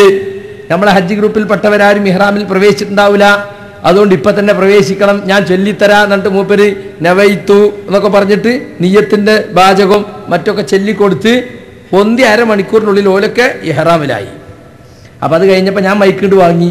നമ്മളെ ഹജ്ജ് ഗ്രൂപ്പിൽപ്പെട്ടവരാരും ഇഹ്റാമിൽ പ്രവേശിച്ചിട്ടുണ്ടാവില്ല അതുകൊണ്ട് ഇപ്പൊ തന്നെ പ്രവേശിക്കണം ഞാൻ ചൊല്ലിത്തരാ എന്നിട്ട് മൂപ്പര് നവയിത്തു എന്നൊക്കെ പറഞ്ഞിട്ട് നീയത്തിന്റെ വാചകവും മറ്റൊക്കെ ചൊല്ലിക്കൊടുത്ത് ഒന്തി അരമണിക്കൂറിനുള്ളിൽ ഓലൊക്കെ ഇഹ്റാമിലായി അപ്പം അത് കഴിഞ്ഞപ്പോൾ ഞാൻ മൈക്കിട്ട് വാങ്ങി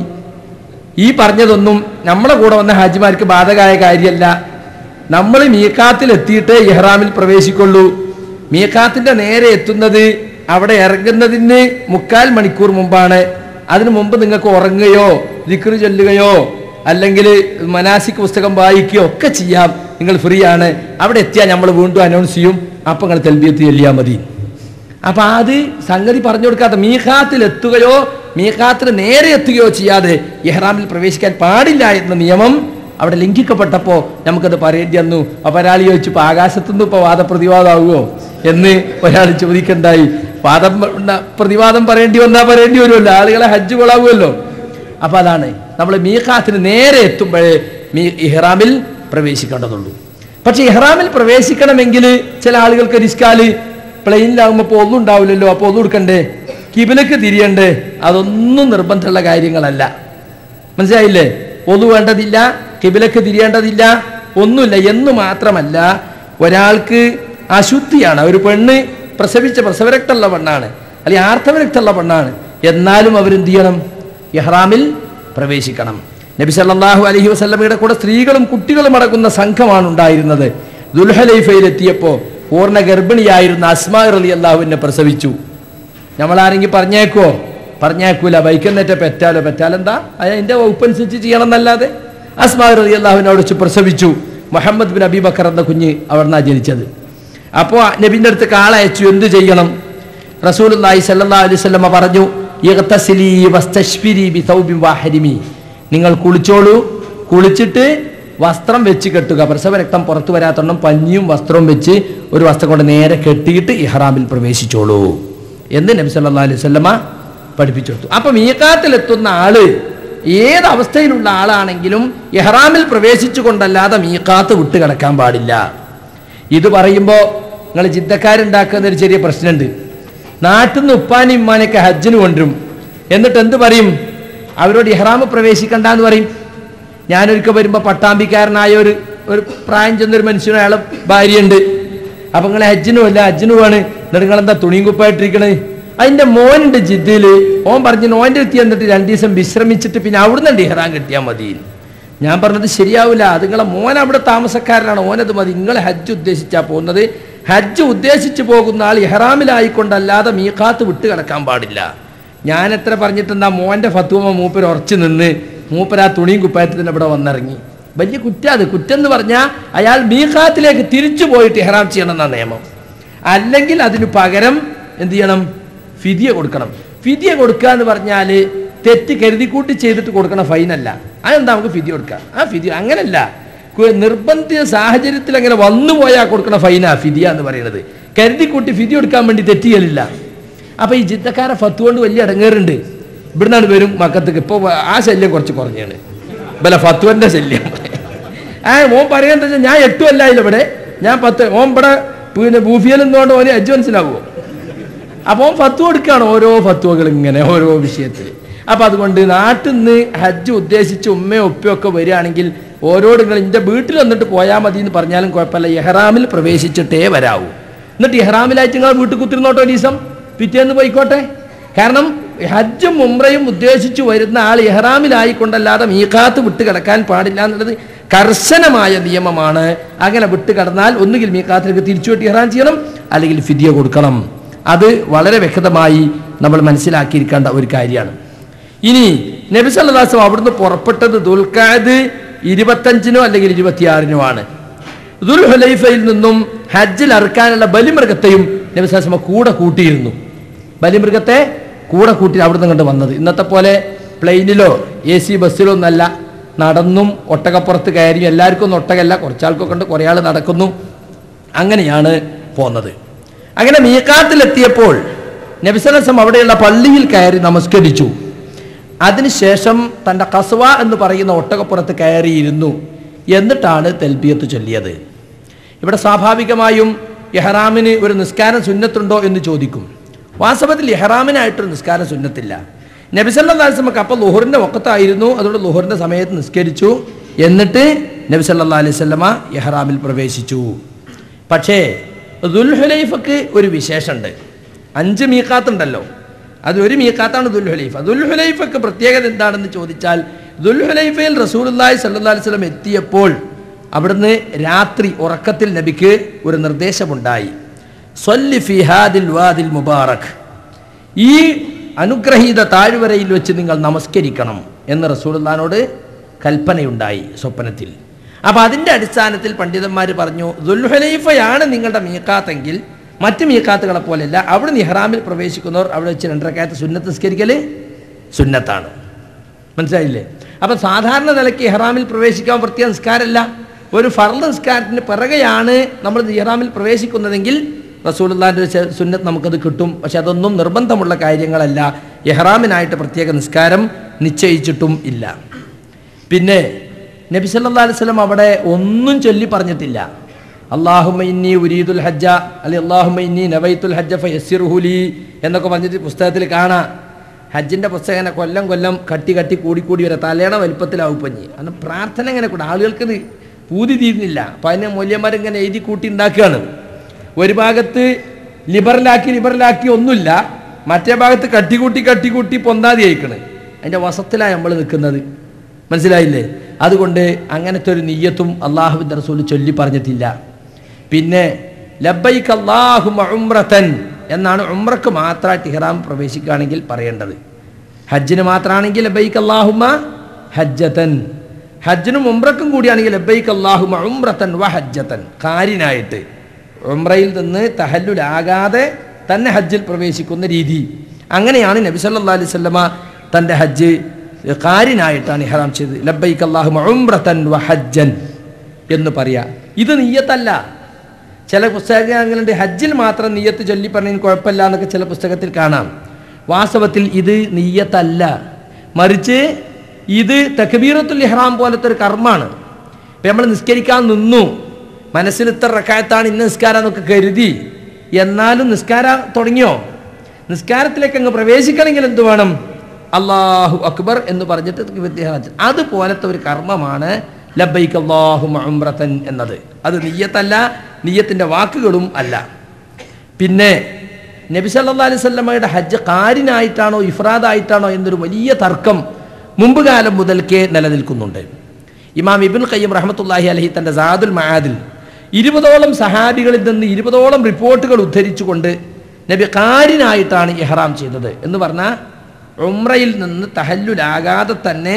ഈ പറഞ്ഞതൊന്നും നമ്മളെ കൂടെ വന്ന ഹാജിമാർക്ക് ബാധകമായ കാര്യമല്ല നമ്മൾ മീക്കാത്തിൽ എത്തിയിട്ടേ ഇഹ്റാമിൽ പ്രവേശിക്കുള്ളൂ മീക്കാത്തിന്റെ നേരെ എത്തുന്നത് അവിടെ ഇറങ്ങുന്നതിന് മുക്കാൽ മണിക്കൂർ മുമ്പാണ് അതിനു മുമ്പ് നിങ്ങൾക്ക് ഉറങ്ങുകയോ ദിക്റ് ചൊല്ലുകയോ അല്ലെങ്കിൽ മനാസിക് പുസ്തകം വായിക്കുകയോ ഒക്കെ ചെയ്യാം നിങ്ങൾ ഫ്രീ ആണ് അവിടെ എത്തിയാൽ നമ്മൾ വീണ്ടും അനൗൺസ് ചെയ്യും അപ്പം നിങ്ങൾ തെൽബിയത്ത് ചൊല്ലിയാൽ മതി അപ്പൊ അത് സംഗതി പറഞ്ഞു കൊടുക്കാത്ത മീഖാത്തിൽ എത്തുകയോ മീഖാത്തിന് നേരെ എത്തുകയോ ചെയ്യാതെ ഇഹ്റാമിൽ പ്രവേശിക്കാൻ പാടില്ല എന്ന നിയമം അവിടെ ലംഘിക്കപ്പെട്ടപ്പോൾ നമുക്കത് പറയേണ്ടി വന്നു അപ്പൊ ഒരാൾ ചോദിച്ചു ഇപ്പൊ ആകാശത്തുനിന്ന് ഇപ്പൊ വാദപ്രതിവാദമാകുമോ എന്ന് ഒരാൾ ചോദിക്കണ്ടായി വാദം ഉണ്ട- പ്രതിവാദം പറയേണ്ടി വന്നാൽ പറയേണ്ടി വരുമല്ലോ ആളുകളെ ഹജ്ജ് കൊളാവുമല്ലോ അപ്പൊ അതാണ് നമ്മൾ മീഖാത്തിന് നേരെ എത്തുമ്പോഴേ മീ ഇഹ്റാമിൽ പ്രവേശിക്കേണ്ടതുള്ളൂ പക്ഷെ ഇഹ്റാമിൽ പ്രവേശിക്കണമെങ്കിൽ ചില ആളുകൾക്ക് റിസ്കാല് പ്ലെയിനിലാകുമ്പോൾ ഇപ്പോൾ ഒന്നും ഉണ്ടാവില്ലല്ലോ അപ്പോൾ ഒന്നും എടുക്കണ്ടേ കിബിലക്ക് തിരിയണ്ടേ അതൊന്നും നിർബന്ധമുള്ള കാര്യങ്ങളല്ല മനസ്സിലായില്ലേ ഒന്നു വേണ്ടതില്ല കിബിലക്ക് തിരിയേണ്ടതില്ല ഒന്നുമില്ല എന്ന് മാത്രമല്ല ഒരാൾക്ക് അശുദ്ധിയാണ് ഒരു പെണ്ണ് പ്രസവിച്ച പ്രസവരക്തമുള്ള പെണ്ണാണ് അല്ലെങ്കിൽ ആർത്തവരക്തമുള്ള പെണ്ണാണ് എന്നാലും അവരെന്ത് ചെയ്യണം ഇഹ്റാമിൽ പ്രവേശിക്കണം നബി സല്ലല്ലാഹു അലൈഹി വസല്ലമയുടെ കൂടെ സ്ത്രീകളും കുട്ടികളും അടങ്ങുന്ന സംഘമാണ് ഉണ്ടായിരുന്നത് ദുൽഹലൈഫയിലെത്തിയപ്പോൾ പൂർണ്ണ ഗർഭിണിയായിരുന്ന അസ്മാ അലി അള്ളാഹുവിനെ പ്രസവിച്ചു നമ്മളാരെങ്കിലും പറഞ്ഞേക്കോ പറഞ്ഞേക്കൂല ബൈക്കെന്നേറ്റ പെറ്റാലോ പെറ്റാലെന്താ അതിന്റെ വകുപ്പനുസരിച്ച് ചെയ്യണം എന്നല്ലാതെ അസ്മാ റതി അള്ളാഹുവിനെ അവിടെ വെച്ച് പ്രസവിച്ചു മുഹമ്മദ് ബിൻ അബീബക്കർ എന്ന കുഞ്ഞ് അവിടുന്ന് ജനിച്ചത് അപ്പോൾ നബിൻ്റെ അടുത്ത് കാളയച്ചു എന്ത് ചെയ്യണം റസൂലുള്ളാഹി സല്ലല്ലാഹു അലൈഹി വസല്ലമ പറഞ്ഞു ഇഗ്തസിലി വസ്തശ്ഫിരി ബി തൗബിൻ വാഹരിമി നിങ്ങൾ കുളിച്ചോളൂ കുളിച്ചിട്ട് വസ്ത്രം വെച്ച് കെട്ടുക പ്രസവ രക്തം പുറത്തു വരാത്തണ്ണം പഞ്ഞിയും വസ്ത്രവും വെച്ച് ഒരു വസ്ത്രം കൊണ്ട് നേരെ കെട്ടിയിട്ട് ഇഹ്റാമിൽ പ്രവേശിച്ചോളൂ എന്ന് നബി സല്ലല്ലാഹു അലൈഹി വസല്ലമ പഠിപ്പിച്ചു കൊടുത്തു അപ്പൊ മീക്കാത്തിലെത്തുന്ന ആള് ഏത് അവസ്ഥയിലുള്ള ആളാണെങ്കിലും ഇഹ്റാമിൽ പ്രവേശിച്ചുകൊണ്ടല്ലാതെ മീക്കാത്ത് വിട്ട് കിടക്കാൻ പാടില്ല ഇത് പറയുമ്പോൾ നിങ്ങൾ ജിദ്ദക്കാരുണ്ടാക്കുന്ന ഒരു ചെറിയ പ്രശ്നമുണ്ട് നാട്ടിൽ നിന്ന് ഉപ്പാനും ഉമ്മാനൊക്കെ ഹജ്ജിന് കൊണ്ടുവരും എന്നിട്ട് എന്ത് പറയും അവരോട് ഇഹ്റാമ് പ്രവേശിക്കണ്ട എന്ന് പറയും ഞാനൊരിക്കൽ വരുമ്പോൾ പട്ടാമ്പിക്കാരനായ ഒരു ഒരു പ്രായം ചെന്നൊരു മനുഷ്യനും അയാളെ ഭാര്യയുണ്ട് അപ്പൊ നിങ്ങളെ ഹജ്ജിനും അല്ല ഹജ്ജിനും ആണ് എന്നിട്ട് നിങ്ങളെന്താ തുണിയും കുപ്പായിട്ടിരിക്കണേ അതിന്റെ മോനുണ്ട് ജിദ്ദയില് ഓൻ പറഞ്ഞു ഓൻ്റെ എത്തി എന്നിട്ട് രണ്ടു ദിവസം വിശ്രമിച്ചിട്ട് പിന്നെ അവിടുന്ന് ഇഹ്റാം കിട്ടിയാൽ മതി ഞാൻ പറഞ്ഞത് ശരിയാവില്ല അത് നിങ്ങളെ മോൻ അവിടെ താമസക്കാരനാണ് ഓനത് മതി നിങ്ങൾ ഹജ്ജ് ഉദ്ദേശിച്ചാ പോകുന്നത് ഹജ്ജ് ഉദ്ദേശിച്ച് പോകുന്ന ആൾ ഇഹ്റാമിലായിക്കൊണ്ടല്ലാതെ മീഖാത്ത് വിട്ട് കിടക്കാൻ പാടില്ല ഞാൻ എത്ര പറഞ്ഞിട്ടെന്താ മോൻ്റെ ഫത്തുവ മൂപ്പർ ഉറച്ചു നിന്ന് മൂപ്പർ ആ തുണിയും കുപ്പായത്തിന് ഇവിടെ വന്നിറങ്ങി വലിയ കുറ്റം അത് കുറ്റം എന്ന് പറഞ്ഞാൽ അയാൾ മീഖാത്തിലേക്ക് തിരിച്ചു പോയിട്ട് ഇഹ്റാം ചെയ്യണം എന്നാ നിയമം അല്ലെങ്കിൽ അതിന് പകരം എന്ത് ചെയ്യണം ഫിദിയ കൊടുക്കണം ഫിദിയ കൊടുക്കുക എന്ന് പറഞ്ഞാൽ തെറ്റ് കരുതിക്കൂട്ടി ചെയ്തിട്ട് കൊടുക്കണ ഫൈനല്ല അതെന്താ നമുക്ക് ഫിദിയ കൊടുക്കാം ആ ഫിദിയ അങ്ങനല്ല കു- നിർബന്ധിത സാഹചര്യത്തിൽ അങ്ങനെ വന്നു പോയാൽ കൊടുക്കണ ഫൈനാ ഫിദിയ എന്ന് പറയുന്നത് കരുതിക്കൂട്ടി ഫിദിയ കൊടുക്കാൻ വേണ്ടി തെറ്റിയലില്ല അപ്പൊ ഈ ജിദ്ദക്കാരെ ഫത്ത് കൊണ്ട് വലിയ ഇടങ്ങേറുണ്ട് ഇവിടുന്നാണ് വരും മക്കത്തേക്ക് ഇപ്പോൾ ആ ശല്യം കുറച്ച് കുറഞ്ഞാണ് ബല ഫത്തുവന്റെ ശല്യം ആ ഓൻ പറയേണ്ടത് വെച്ചാൽ ഞാൻ എട്ടും അല്ലായില്ല ഇവിടെ ഞാൻ പത്ത് ഓൻ ഇവിടെ പിന്നെ ബൂഫിയൽ നിന്നുകൊണ്ട് ഓന് അജ്ജ് മനസ്സിലാവുമോ അപ്പോൾ ഓൻ ഫത്വ കൊടുക്കുകയാണ് ഓരോ ഫത്വകൾ ഇങ്ങനെ ഓരോ വിഷയത്തിൽ അപ്പം അതുകൊണ്ട് നാട്ടിൽ നിന്ന് ഹജ്ജ് ഉദ്ദേശിച്ച് ഉമ്മയോ ഉപ്പയോ ഒക്കെ വരികയാണെങ്കിൽ ഓരോട് നിങ്ങൾ എൻ്റെ വീട്ടിൽ വന്നിട്ട് പോയാൽ മതി എന്ന് പറഞ്ഞാലും കുഴപ്പമില്ല ഇഹ്റാമിൽ പ്രവേശിച്ചിട്ടേ വരാവൂ എന്നിട്ട് ഇഹ്റാമിലായിട്ട് നിങ്ങൾ വീട്ടിൽ കുത്തിരുന്നോട്ടോ ഒരു ദിവസം പിറ്റേന്ന് പോയിക്കോട്ടെ കാരണം ഹജ്ജും ഉംറയും ഉദ്ദേശിച്ച് വരുന്ന ആൾ ഇഹ്റാമിലായിക്കൊണ്ടല്ലാതെ മീഖാത്ത് വിട്ട് കിടക്കാൻ പാടില്ല എന്നുള്ളത് കർശനമായ നിയമമാണ് അങ്ങനെ വിട്ട് കടന്നാൽ ഒന്നുകിൽ മീഖാത്തിലേക്ക് തിരിച്ചുവിട്ട് ഇഹ്റാം ചെയ്യണം അല്ലെങ്കിൽ ഫിദിയ കൊടുക്കണം അത് വളരെ വ്യക്തമായി നമ്മൾ മനസ്സിലാക്കിയിരിക്കേണ്ട ഒരു കാര്യമാണ് ഇനി നബി സല്ലല്ലാഹു അവിടുന്ന് പുറപ്പെട്ടത് ദുൽഖാദ് ഇരുപത്തഞ്ചിനോ അല്ലെങ്കിൽ ഇരുപത്തിയാറിനോ ആണ് ദുൽഹുലൈഫയിൽ നിന്നും ഹജ്ജിൽ അറുക്കാനുള്ള ബലിമൃഗത്തെയും നബി സല്ലല്ലാഹു കൂടെ കൂട്ടിയിരുന്നു ബലിമൃഗത്തെ കൂടെ കൂട്ടി അവിടുന്ന് കണ്ട് വന്നത് ഇന്നത്തെ പോലെ പ്ലെയിനിലോ എ സി ബസ്സിലോ ഒന്നല്ല നടന്നും ഒട്ടകപ്പുറത്ത് കയറിയും എല്ലാവർക്കും ഒന്നും ഒട്ടകല്ല കുറച്ചാൾക്കൊക്കെ ഉണ്ട് കുറേ ആൾ നടക്കുന്നു അങ്ങനെയാണ് പോന്നത് അങ്ങനെ മീക്കാത്തിലെത്തിയപ്പോൾ നബിസലസം അവിടെയുള്ള പള്ളിയിൽ കയറി നമസ്കരിച്ചു അതിനുശേഷം തൻ്റെ കസ്വ എന്ന് പറയുന്ന ഒട്ടകപ്പുറത്ത് കയറിയിരുന്നു എന്നിട്ടാണ് തെൽബിയത്ത് ചൊല്ലിയത് ഇവിടെ സ്വാഭാവികമായും ഇഹ്റാമിന് ഒരു നിസ്കാരം സുന്നത്തുണ്ടോ എന്ന് ചോദിക്കും വാസ്തവത്തിൽ ഇഹ്റാമിനായിട്ടൊരു നിസ്കാരം സുന്നത്തില്ല നബിസല്ലാസ്ലമക്ക് അപ്പോൾ ലുഹറിൻ്റെ വക്കത്തായിരുന്നു അതുകൊണ്ട് ലുഹറിൻ്റെ സമയത്ത് നിസ്കരിച്ചു എന്നിട്ട് നബി സല്ലാ അലൈഹി സ്വല്ലമ എഹ്റാമിൽ പ്രവേശിച്ചു പക്ഷേ ദുൽഹുലൈഫക്ക് ഒരു വിശേഷമുണ്ട് അഞ്ച് മീക്കാത്തുണ്ടല്ലോ അത് ഒരു മീക്കാത്താണ് ദുൽഹുലൈഫ ദുൽഹുലൈഫക്ക് പ്രത്യേകത എന്താണെന്ന് ചോദിച്ചാൽ ദുൽഹുലൈഫയിൽ റസൂലുല്ലാഹി സല്ലല്ലാഹു അലൈഹി വസല്ലം എത്തിയപ്പോൾ അവിടുന്ന് രാത്രി ഉറക്കത്തിൽ നബിക്ക് ഒരു നിർദ്ദേശമുണ്ടായി സൊല്ലി ഫിഹാദിൽ വാദിൽ മുബാറക് ഈ അനുഗ്രഹീത താഴ്വരയിൽ വെച്ച് നിങ്ങൾ നമസ്കരിക്കണം എന്ന് റസൂലുള്ളാനോട് കൽപ്പനയുണ്ടായി സ്വപ്നത്തിൽ അപ്പോൾ അതിൻ്റെ അടിസ്ഥാനത്തിൽ പണ്ഡിതന്മാർ പറഞ്ഞു ദുൽഹുലൈഫയാണ് നിങ്ങളുടെ മീക്കാത്തെങ്കിൽ മറ്റ് മീക്കാത്തുകളെ പോലെയല്ല അവിടെ നിഹ്റാമിൽ പ്രവേശിക്കുന്നവർ അവിടെ വെച്ച് രണ്ടരക്കാലത്ത് സുന്നത്ത് നിസ്കരിക്കൽ സുന്നത്താണ് മനസ്സിലായില്ലേ അപ്പം സാധാരണ നിലയ്ക്ക് ഇഹ്റാമിൽ പ്രവേശിക്കാൻ പ്രത്യേക നിസ്കാരമല്ല ഒരു ഫർദ് നിസ്കാരത്തിന് പിറകെയാണ് നമ്മൾ ഇഹ്റാമിൽ പ്രവേശിക്കുന്നതെങ്കിൽ റസൂലുള്ളാൻ്റെ സുന്നത്ത് നമുക്കത് കിട്ടും പക്ഷെ അതൊന്നും നിർബന്ധമുള്ള കാര്യങ്ങളല്ല ഇഹ്റാമിനായിട്ട് പ്രത്യേക നിസ്കാരം നിശ്ചയിച്ചിട്ടും ഇല്ല പിന്നെ നബി സല്ലല്ലാഹു അലൈഹി വസല്ലം അവിടെ ഒന്നും ചൊല്ലി പറഞ്ഞിട്ടില്ല അള്ളാഹുമ ഇന്നി ഉരീദുൽ ഹജ്ജ അല്ലെ അള്ളാഹുമ ഇന്നി നവൈത്തുൽ ഹജ്ജ ഫയസ്സിറുഹുലി എന്നൊക്കെ പറഞ്ഞിട്ട് പുസ്തകത്തിൽ കാണാം ഹജ്ജിൻ്റെ പുസ്തകം ഇങ്ങനെ കൊല്ലം കൊല്ലം കട്ടി കട്ടി കൂടി കൂടി വരെ തലേണ വലിപ്പത്തിലാവും പഞ്ഞി അന്ന് പ്രാർത്ഥന ഇങ്ങനെ കൂടെ ആളുകൾക്ക് ഇത് പൂതി തീരുന്നില്ല അപ്പം അതിന് മൂല്യന്മാരിങ്ങനെ എഴുതി കൂട്ടി ഉണ്ടാക്കുകയാണ് ഒരു ഭാഗത്ത് ലിബറലാക്കി ലിബറലാക്കി ഒന്നുമില്ല മറ്റേ ഭാഗത്ത് കട്ടികൂട്ടി കട്ടികൂട്ടി പൊന്താതി അയക്കണ് അതിൻ്റെ വസത്തിലാണ് നമ്മൾ നിൽക്കുന്നത് മനസ്സിലായില്ലേ അതുകൊണ്ട് അങ്ങനത്തെ ഒരു നീയത്തും അള്ളാഹുവിൻ്റെ റസൂൽ ചൊല്ലി പറഞ്ഞിട്ടില്ല പിന്നെ ലബൈക്ക് അള്ളാഹു ഉംറത്തൻ എന്നാണ് ഉംറക്ക് മാത്രമായിട്ട് ഇഹ്റാം പ്രവേശിക്കുകയാണെങ്കിൽ പറയേണ്ടത് ഹജ്ജിന് മാത്രമാണെങ്കിൽ ലബൈക്ക് അള്ളാഹുമ ഹജ്ജത്തൻ ഹജ്ജിനും ഉംറക്കും കൂടിയാണെങ്കിൽ ലബൈക്ക് അള്ളാഹുമ ഉംറത്തൻ വ ഹജ്ജത്തൻ കാരിനായിട്ട് ഉംറയിൽ നിന്ന് തഹല്ലുലാകാതെ തന്നെ ഹജ്ജിൽ പ്രവേശിക്കുന്ന രീതി അങ്ങനെയാണ് നബി സല്ലല്ലാഹു അലൈഹി വസല്ലമ തൻ്റെ ഹജ്ജ് കാരിനായിട്ടാണ് ഇഹ്റാം ചെയ്തത് ലബൈക്ക് അള്ളാഹുമ ഉംറത്തൻ വ ഹജ്ജൻ എന്ന് പറയാ ഇത് നീയത്തല്ല ചില പുസ്തകങ്ങളുണ്ട് ഹജ്ജിൽ മാത്രം നീയത്ത് ചൊല്ലി പറഞ്ഞതിന് കുഴപ്പമില്ല എന്നൊക്കെ ചില പുസ്തകത്തിൽ കാണാം വാസ്തവത്തിൽ ഇത് നീയത്തല്ല മറിച്ച് ഇത് തക്ബീറത്തുൽ ഇഹ്റാം പോലത്തെ ഒരു കർമ്മമാണ് ഇപ്പം നമ്മൾ നിസ്കരിക്കാൻ നിന്നു മനസ്സിൽ ഇത്ര റക്കായത്താണ് ഇന്ന നിസ്കാരം എന്നൊക്കെ കരുതി എന്നാലും നിസ്കാരം തുടങ്ങിയോ നിസ്കാരത്തിലേക്ക് അങ്ങ് പ്രവേശിക്കണമെങ്കിൽ എന്ത് വേണം അള്ളാഹു അക്ബർ എന്ന് പറഞ്ഞിട്ട് വിദ്യാഹജ് അതുപോലത്തെ ഒരു കർമ്മമാണ് ലബൈക്ക് അള്ളാഹു ഉംറത്തൻ എന്നത് അത് നീയത്തല്ല നീയത്തിൻ്റെ വാക്കുകളും അല്ല പിന്നെ നബി സല്ലല്ലാഹു അലൈഹി വസല്ലമയുടെ ഹജ്ജ് കാരിനായിട്ടാണോ ഇഫ്രാദായിട്ടാണോ എന്നൊരു വലിയ തർക്കം മുമ്പ് കാലം മുതൽക്കേ നിലനിൽക്കുന്നുണ്ട് ഇമാം ഇബിൻ ഖയ്യം റഹ്മത്തുള്ളാഹി അലഹി തൻ്റെ സാദുൽ മഹാദിൽ ഇരുപതോളം സഹാബികളിൽ നിന്ന് ഇരുപതോളം റിപ്പോർട്ടുകൾ ഉദ്ധരിച്ചുകൊണ്ട് നബി കാരിനായിട്ടാണ് ഇഹ്റാം ചെയ്തത് എന്ന് പറഞ്ഞാൽ ഉംറയിൽ നിന്ന് തഹല്ലുലാകാതെ തന്നെ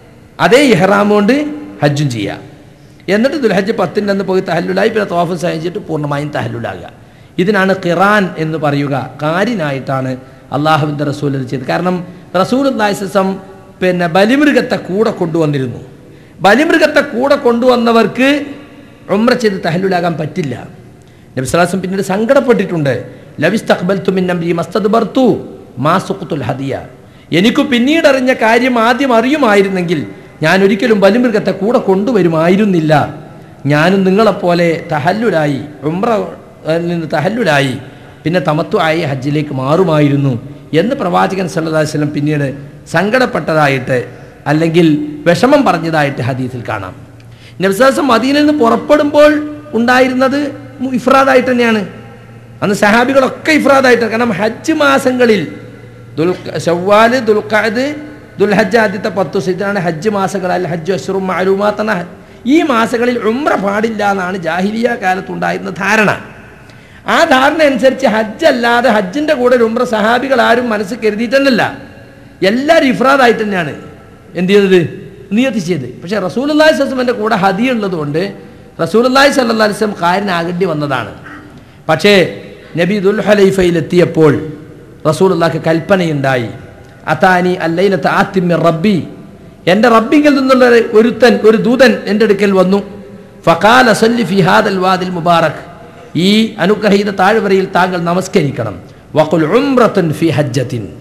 അതേ ഇഹ്റാം കൊണ്ട് ഹജ്ജും ചെയ്യാം എന്നിട്ട് ദുൽഹജ്ജ് പത്തിൻ്റെ അന്ന് പോയി തഹല്ലുലായി പിന്നെ തോഫ് സഹിച്ചിട്ട് പൂർണ്ണമായും തഹല്ലുലാകുക ഇതിനാണ് ഖിറാൻ എന്ന് പറയുക കാരിനായിട്ടാണ് അള്ളാഹുവിൻ്റെ റസൂൽ ഇത് ചെയ്തത് കാരണം റസൂൽ നായസം പിന്നെ ബലിമൃഗത്തെ കൂടെ കൊണ്ടുവന്നിരുന്നു ബലിമൃഗത്തെ കൂടെ കൊണ്ടുവന്നവർക്ക് ഉമ്ര ചെയ്ത് തഹല്ലുലാകാൻ പറ്റില്ല നബിസ്ലാസം പിന്നീട് സങ്കടപ്പെട്ടിട്ടുണ്ട് ലവിസ് തഖ്ബൽ തുമിൻ നബി മസ്തദ് ബർത്തു മാസുഖത്തുൽ ഹദിയ എനിക്ക് പിന്നീട് അറിഞ്ഞ കാര്യം ആദ്യം അറിയുമായിരുന്നെങ്കിൽ ഞാൻ ഒരിക്കലും ബലിമൃഗത്തെ കൂടെ കൊണ്ടുവരുമായിരുന്നില്ല ഞാനും നിങ്ങളെപ്പോലെ തഹല്ലുലായി ഉംറ ഏഹ്, നിന്ന് തഹല്ലുലായി പിന്നെ തമത്വ ആയി ഹജ്ജിലേക്ക് മാറുമായിരുന്നു എന്ന് പ്രവാചകൻ സല്ലല്ലാഹു അലൈഹി വസല്ലം പിന്നീട് സങ്കടപ്പെട്ടതായിട്ട് അല്ലെങ്കിൽ വിഷമം പറഞ്ഞതായിട്ട് ഹദീസിൽ കാണാം നബ്സാസം മദീനയിൽ നിന്ന് പുറപ്പെടുമ്പോൾ ഉണ്ടായിരുന്നത് മു- ഇഫ്രാദായിട്ട് തന്നെയാണ് അന്ന് സഹാബികളൊക്കെ ഇഫ്രാദായിട്ട് കാരണം ഹജ്ജ് മാസങ്ങളിൽ ദുൽ ഷവ്വാല് ദുൽഖാദ് ദുൽഹജ്ജ് ആദ്യത്തെ പത്തു സിദ്ധാണ് ഹജ്ജ് മാസങ്ങൾ അല്ല ഹജ്ജ് അഷ്റും മാലൂമാത്തണ ഈ മാസങ്ങളിൽ ഉംറ പാടില്ല എന്നാണ് ജാഹിലിയ കാലത്തുണ്ടായിരുന്ന ധാരണ ആ ധാരണ അനുസരിച്ച് ഹജ്ജ് അല്ലാതെ ഹജ്ജിൻ്റെ കൂടെ ഒരു ഉംറ സഹാബികൾ ആരും മനസ്സ് കരുതിയിട്ടല്ല എല്ലാവരും ഇഫ്രാദായിട്ട് തന്നെയാണ് എന്ത് ചെയ്തത് നിയത്തി ചെയ്ത് പക്ഷേ റസൂലുല്ലാഹി സ്വസ്ലമിൻ്റെ കൂടെ ഹദി ഉള്ളതുകൊണ്ട് റസൂലുല്ലാഹി സല്ലാ അലിസ്ലം കാരനാകേണ്ടി വന്നതാണ് പക്ഷേ നബി ദുൽഹലൈഫയിൽ എത്തിയപ്പോൾ റസൂലുള്ളാഹിക്ക് കൽപ്പനയുണ്ടായി അതാനി അല്ലൈലത്ത് ആത്തിമ്യ റബ്ബി എൻ്റെ റബ്ബിങ്കിൽ നിന്നുള്ള ഒരു- ഒരുത്തൻ ഒരു ദൂതൻ എൻ്റെ അടുക്കൽ വന്നു ഫഖാല സല്ലി ഫി ഹാദൽ വാദിൽ മുബാറക് ഈ അനുഗ്രഹീത താഴ്വരയിൽ താങ്കൾ നമസ്കരിക്കണം വഖുൽ ഉംറത്തുൻ ഫി ഹജ്ജത്തിൻ